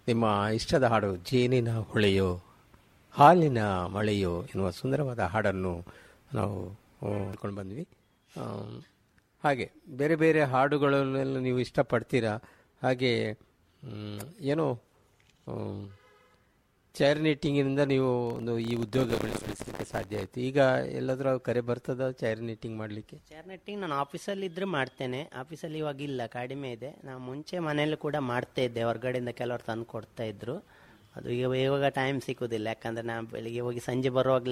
ನಿಮ್ಮ ಇಷ್ಟದ ಹಾಡು ಜೇನಿನ ಹೊಳೆಯೋ ಹಾಲಿನ ಮಳೆಯೋ ಎನ್ನುವ ಸುಂದರವಾದ ಹಾಡನ್ನು ನಾವು ಕೊಂಡು ಬಂದ್ವಿ ಆಮ್, ಹಾಗೆ ಬೇರೆ ಬೇರೆ ಹಾಡುಗಳನ್ನೆಲ್ಲ ನೀವು ಇಷ್ಟಪಡ್ತೀರಾ ಹಾಗೆ ಮ್, ಏನೋ ಆಮ್, ಚೈರ್ ನಿಟ್ಟಿಂಗಿನಿಂದ ನೀವು ಒಂದು ಈ ಉದ್ಯೋಗ ಬೆಳೆಸಲಿಕ್ಕೆ ಸಾಧ್ಯ ಆಯಿತು ಈಗ ಎಲ್ಲಾದ್ರೂ ಕರೆ ಬರ್ತದ ಚೈರ್ ನಿಟ್ಟಿಂಗ್ ಮಾಡಲಿಕ್ಕೆ ಚೇರ್ ನೆಟ್ಟಿಂಗ್ ನಾನು ಆಫೀಸಲ್ಲಿ ಇದ್ರೆ ಮಾಡ್ತೇನೆ ಆಫೀಸಲ್ಲಿ ಇವಾಗ ಇಲ್ಲ ಕಡಿಮೆ ಇದೆ ನಾವು ಮುಂಚೆ ಮನೆಯಲ್ಲಿ ಕೂಡ ಮಾಡ್ತಾ ಇದ್ದೆ ಹೊರಗಡೆಯಿಂದ ಕೆಲವರು ತಂದು ಕೊಡ್ತಾ ಇದ್ರು ಅದು ಈಗ ಇವಾಗ ಟೈಮ್ ಸಿಕ್ಕುದಿಲ್ಲ ಯಾಕಂದ್ರೆ ನಾ ಬೆಳಿಗ್ಗೆ ಹೋಗಿ ಸಂಜೆ ಬರುವಾಗಲೇ